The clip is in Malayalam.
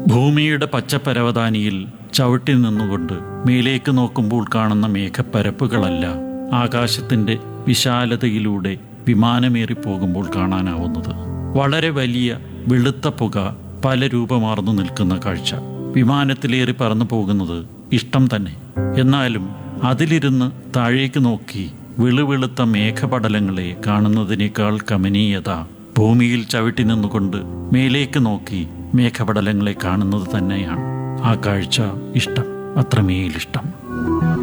ഭൂമിയുടെ പച്ചപ്പരവതാനിയിൽ ചവിട്ടി നിന്നുകൊണ്ട് മേലേക്ക് നോക്കുമ്പോൾ കാണുന്ന മേഘപ്പരപ്പുകളല്ല ആകാശത്തിൻ്റെ വിശാലതയിലൂടെ വിമാനമേറിപ്പോകുമ്പോൾ കാണാനാവുന്നത് വളരെ വലിയ വെളുത്ത പുക പല രൂപമാർന്നു നിൽക്കുന്ന കാഴ്ച വിമാനത്തിലേറി പറന്നു പോകുന്നത് ഇഷ്ടം തന്നെ എന്നാലും അതിലിരുന്ന് താഴേക്ക് നോക്കി വെളുവെളുത്ത മേഘപടലങ്ങളെ കാണുന്നതിനേക്കാൾ കമനീയത ഭൂമിയിൽ ചവിട്ടി നിന്നുകൊണ്ട് മേലേക്ക് നോക്കി മേഘപടലങ്ങളെ കാണുന്നത് തന്നെയാണ് ആ കാഴ്ച ഇഷ്ടം അത്രമേലിഷ്ടം